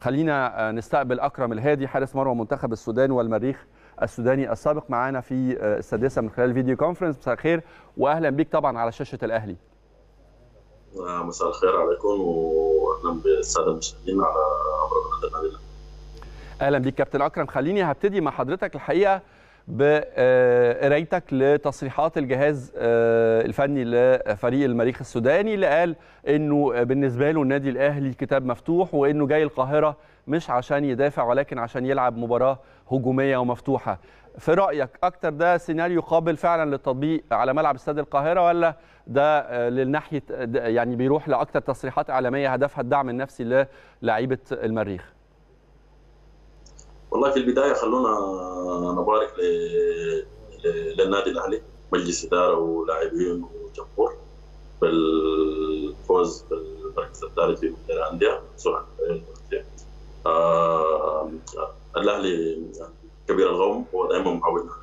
خلينا نستقبل اكرم الهادي حارس مرمى منتخب السودان والمريخ السوداني السابق معانا في السادسه من خلال الفيديو كونفرنس مساء الخير واهلا بيك طبعا على شاشه الاهلي مساء الخير عليكم واهلا بالساده المشاهدين على عبر قناه النادي اهلا بيك كابتن اكرم خليني هبتدي مع حضرتك الحقيقه بقرايتك لتصريحات الجهاز الفني لفريق المريخ السوداني اللي قال انه بالنسبه له النادي الاهلي كتاب مفتوح وانه جاي القاهره مش عشان يدافع ولكن عشان يلعب مباراه هجوميه ومفتوحه. في رايك اكتر ده سيناريو قابل فعلا للتطبيق على ملعب استاد القاهره ولا ده للناحيه يعني بيروح لاكتر تصريحات اعلاميه هدفها الدعم النفسي للاعيبه المريخ؟ والله في البدايه خلونا نبارك للنادي الاهلي مجلس اداره ولاعبين وجمهور بالفوز بالمركز الثالث في مدير الانديه سرعه آه الاهلي كبير القوم هو دائما معودنا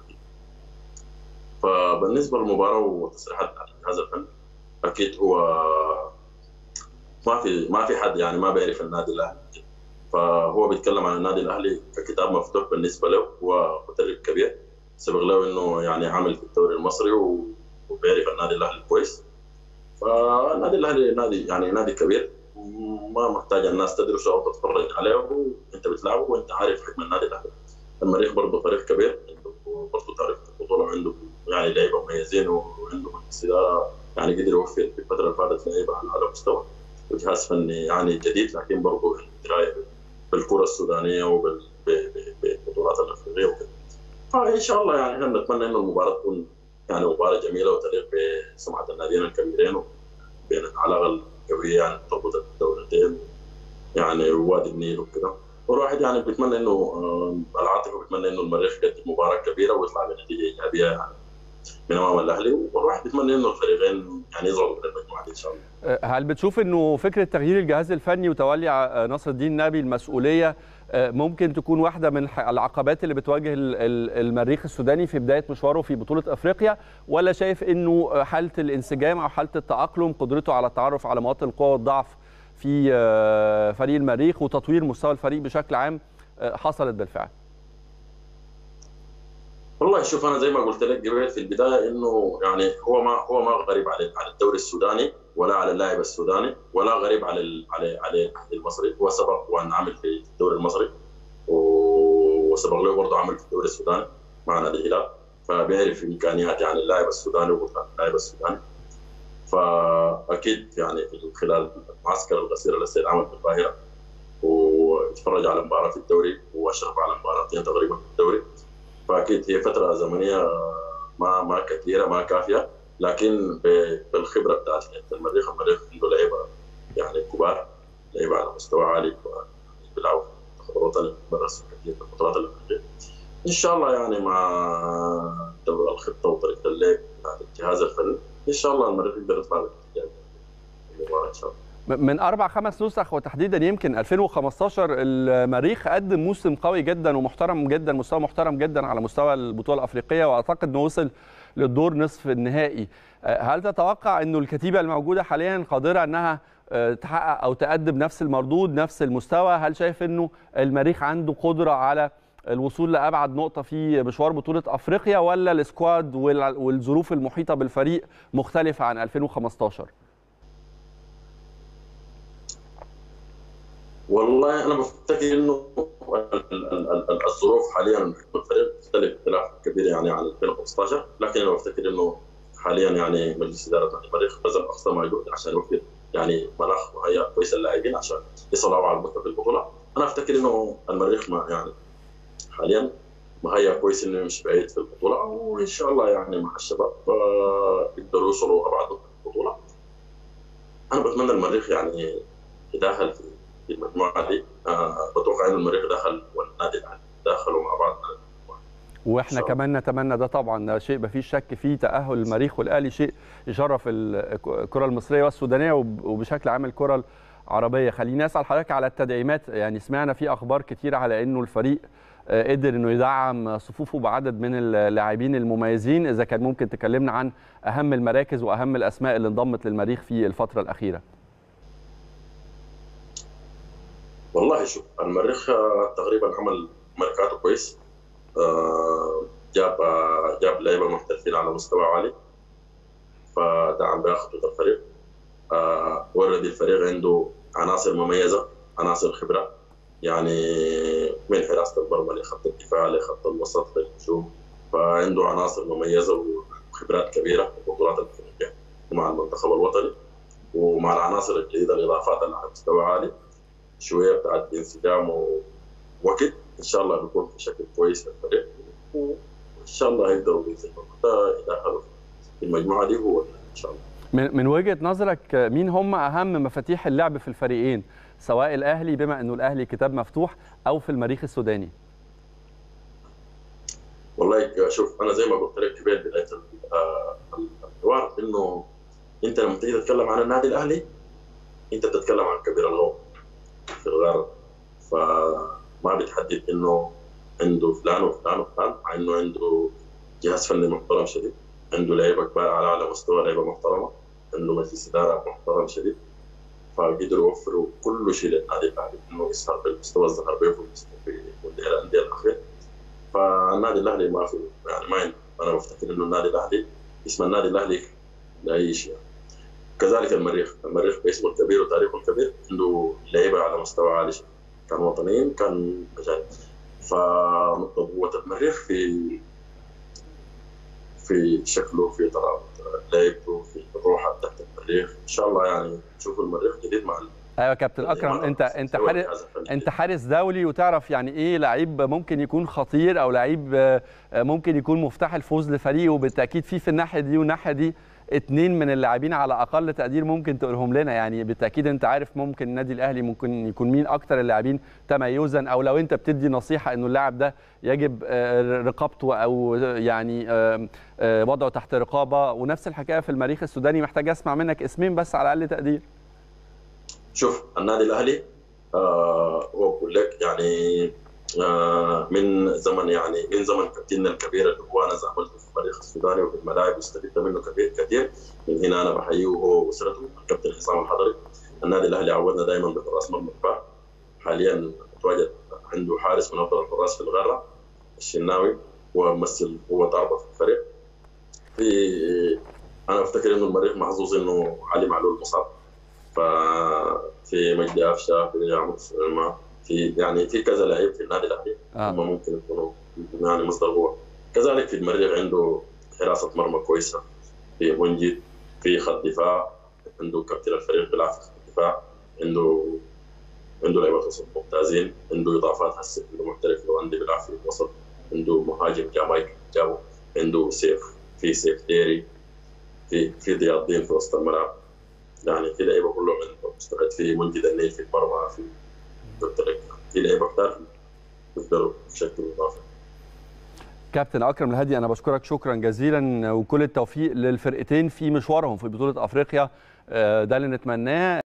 فبالنسبه للمباراه وتصريحات الجهاز الفني اكيد هو ما في ما في حد يعني ما بيعرف النادي الاهلي فهو بيتكلم عن النادي الاهلي ككتاب مفتوح بالنسبه له هو مدرب كبير سبق له انه يعني عامل في الدوري المصري وبيعرف النادي الاهلي كويس فالنادي الاهلي نادي يعني نادي كبير ما محتاج الناس تدرسه او تتفرج عليه وانت بتلعبه وانت عارف حجم النادي الاهلي المريخ برضه فريق كبير عنده برضه تعرف البطوله وعنده يعني لعيبه مميزين وعنده مجلس اداره يعني قدر يوفر في الفتره اللي فاتت لعيبه على اعلى مستوى وجهاز فني يعني جديد لكن برضه درايه بالكره السودانيه وبالبطولات الافريقيه وكذا فان شاء الله يعني احنا نتمنى انه المباراه تكون يعني مباراه جميله وتليق بسمعه الناديين الكبيرين وبين العلاقه القويه يعني تربط الدولتين يعني وادي النيل وكذا والواحد يعني بيتمنى انه العاطفه بيتمنى انه المريخ يقدم مباراه كبيره ويطلع بنتيجه ايجابيه يعني من امام الاهلي والواحد بيتمنى انه الفريقين يعني يصعدوا من المجموعه دي ان شاء الله. هل بتشوف انه فكره تغيير الجهاز الفني وتولي نصر الدين نبي المسؤوليه ممكن تكون واحده من العقبات اللي بتواجه المريخ السوداني في بدايه مشواره في بطوله افريقيا ولا شايف انه حاله الانسجام او حاله التاقلم قدرته على التعرف على مواطن القوه والضعف في فريق المريخ وتطوير مستوى الفريق بشكل عام حصلت بالفعل؟ والله شوف انا زي ما قلت لك قبل في البدايه انه يعني هو ما هو ما غريب على على الدوري السوداني ولا على اللاعب السوداني ولا غريب على على على المصري هو سبق وان عمل في الدوري المصري وسبق له برضه عمل في الدوري السوداني مع نادي الهلال فبيعرف امكانيات يعني اللاعب السوداني واللاعب السوداني فاكيد يعني في خلال المعسكر القصير اللي السيد عمل في القاهره واتفرج على مباراه في الدوري واشرف على مباراتين تقريبا في الدوري فاكيد هي فتره زمنيه ما ما كثيره ما كافيه لكن بالخبره بتاعت المريخ المريخ عنده لعيبه يعني كبار لعيبه على مستوى عالي بيلعبوا خطوات برس كثير في البطولات الافريقيه ان شاء الله يعني مع الخطه وطريقه اللعب بتاعت الجهاز الفني ان شاء الله المريخ يقدر يطلع بالنتيجه المباراه ان شاء الله من اربع خمس نسخ وتحديدا يمكن 2015 المريخ قدم موسم قوي جدا ومحترم جدا مستوى محترم جدا على مستوى البطوله الافريقيه واعتقد انه وصل للدور نصف النهائي هل تتوقع انه الكتيبه الموجوده حاليا قادره انها تحقق او تقدم نفس المردود نفس المستوى هل شايف انه المريخ عنده قدره على الوصول لابعد نقطه في مشوار بطوله افريقيا ولا السكواد والظروف المحيطه بالفريق مختلفه عن 2015 والله انا بفتكر انه الظروف حاليا الفريق تختلف اختلاف كبير يعني عن 2015 لكن انا بفتكر انه حاليا يعني مجلس اداره نادي المريخ بذل اقصى ما جهد عشان يوفر يعني مناخ مهيأ كويس للاعبين عشان يصلوا على المستوى في البطوله انا افتكر انه المريخ ما يعني حاليا مهيأ كويس انه يمشي بعيد في البطوله وان شاء الله يعني مع الشباب يقدروا يوصلوا ابعد في البطوله انا بتمنى المريخ يعني يتاهل في في المجموعه دي آه بتوقع ان المريخ دخل والنادي الاهلي دخلوا مع بعض واحنا كمان نتمنى ده طبعا ده شيء ما فيش شك فيه تاهل المريخ والاهلي شيء يشرف الكره المصريه والسودانيه وبشكل عام الكره العربيه خليني اسال حضرتك على التدعيمات يعني سمعنا في اخبار كتيره على انه الفريق قدر انه يدعم صفوفه بعدد من اللاعبين المميزين اذا كان ممكن تكلمنا عن اهم المراكز واهم الاسماء اللي انضمت للمريخ في الفتره الاخيره والله شوف المريخ تقريبا عمل ماركاته كويس جاب جاب لعيبه محترفين على مستوى عالي فدعم بها خطوط الفريق ورد الفريق عنده عناصر مميزه عناصر خبره يعني من حراسه المرمى لخط الدفاع لخط الوسط للهجوم فعنده عناصر مميزه وخبرات كبيره في البطولات الافريقيه ومع المنتخب الوطني ومع العناصر الجديده الاضافات اللي على مستوى عالي شويه بتاعت انسجام ووقت ان شاء الله بيكون في شكل كويس للفريق وان شاء الله يقدروا ينزلوا اذا دخلوا في المجموعه دي هو ان شاء الله من من وجهه نظرك مين هم اهم مفاتيح اللعب في الفريقين سواء الاهلي بما انه الاهلي كتاب مفتوح او في المريخ السوداني والله شوف انا زي ما قلت لك في بدايه الحوار انه انت لما تيجي تتكلم عن النادي الاهلي انت بتتكلم عن كبير الغوم في الغرب فما بتحدد انه عنده فلان وفلان وفلان مع انه عنده جهاز فني محترم شديد عنده لعيبه كبار على اعلى مستوى لعيبه محترمه عنده مجلس اداره محترم شديد فقدروا يوفروا كل شيء للنادي الاهلي انه يظهر بالمستوى الظهر به في مونديال الانديه الاخير فالنادي الاهلي ما في يعني ما عنده انا بفتكر انه النادي الاهلي اسم النادي الاهلي لاي شيء كذلك المريخ المريخ باسمه الكبير وتاريخه الكبير عنده لعيبه على مستوى عالي كان وطنيين كان اجانب فنقطه قوه المريخ في في شكله في طريقه لعبته في روحه تحت المريخ ان شاء الله يعني نشوف المريخ جديد مع ايوه كابتن اكرم انت انت حارس انت حارس دولي وتعرف يعني ايه لعيب ممكن يكون خطير او لعيب ممكن يكون مفتاح الفوز لفريقه وبالتاكيد في في الناحيه دي والناحيه دي اثنين من اللاعبين على اقل تقدير ممكن تقولهم لنا يعني بالتاكيد انت عارف ممكن النادي الاهلي ممكن يكون مين اكتر اللاعبين تميزا او لو انت بتدي نصيحه انه اللاعب ده يجب رقابته او يعني وضعه تحت رقابه ونفس الحكايه في المريخ السوداني محتاج اسمع منك اسمين بس على اقل تقدير شوف النادي الاهلي آه هو بقول لك يعني آه من زمن يعني من زمن كابتننا الكبير اللي هو انا زعملته في المريخ السوداني وفي الملاعب واستفدت منه كثير كثير من هنا انا بحييه هو واسرته الكابتن حسام الحضري النادي الاهلي عودنا دائما بحراس مرمى كبار حاليا متواجد عنده حارس من افضل الحراس في الغره الشناوي وممثل قوه ضربه في الفريق في انا افتكر انه المريخ محظوظ انه علي معلول مصاب ففي مجدي قفشه في عمرو سليمان في يعني في كذا لعيب في النادي الاهلي آه. هم ممكن يكونوا يعني مصدر قوه كذلك في المريخ عنده حراسه مرمى كويسه في منجد في خط دفاع عنده كابتن الفريق بيلعب في خط الدفاع عنده عنده لعيبه وسط ممتازين عنده اضافات هسه عنده محترف لواندي بيلعب في الوسط عنده مهاجم جامايك جابو عنده سيف في سيف ديري في في ضياء الدين في وسط الملعب يعني في لعيبه كلهم عندهم مستعد في منجد النيل في المرمى في قلت لك في لعيبه كثار بيقدروا بشكل اضافي كابتن اكرم الهادي انا بشكرك شكرا جزيلا وكل التوفيق للفرقتين في مشوارهم في بطوله افريقيا ده اللي نتمناه